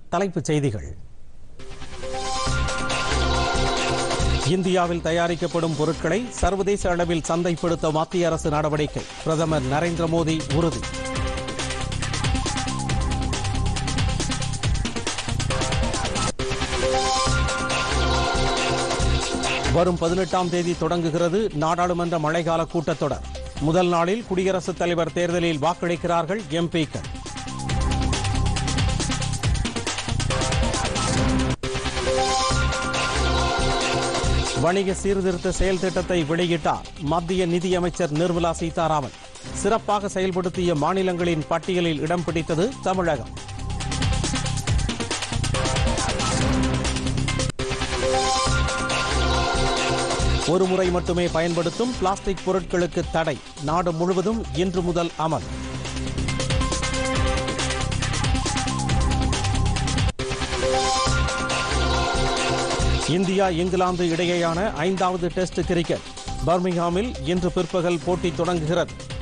தலைப்புச் செய்திகள் இந்தியாவில் தயாரிக்கப்படும் பொருட்களை சர்வதேச அளவில் சந்தைப்படுத்த மத்திய அரசு நடவடிக்கை பிரதமர் நரேந்திர மோடி உறுதி வரும் பதினெட்டாம் தேதி தொடங்குகிறது நாடாளுமன்ற மழைக்கால கூட்டத்தொடர் முதல் நாளில் குடியரசுத் தலைவர் தேர்தலில் வாக்களிக்கிறார்கள் எம்பிக்கள் வணிக சீர்திருத்த செயல் திட்டத்தை வெளியிட்டார் மத்திய நிதியமைச்சர் நிர்மலா சீதாராமன் சிறப்பாக செயல்படுத்திய மாநிலங்களின் பட்டியலில் இடம் பிடித்தது தமிழகம் ஒரு முறை மட்டுமே பயன்படுத்தும் பிளாஸ்டிக் பொருட்களுக்கு தடை நாடு முழுவதும் இன்று முதல் அமல் இந்தியா இங்கிலாந்து இடையேயான ஐந்தாவது டெஸ்ட் கிரிக்கெட் பர்மிங்ஹாமில் இன்று பிற்பகல் போட்டி தொடங்குகிறது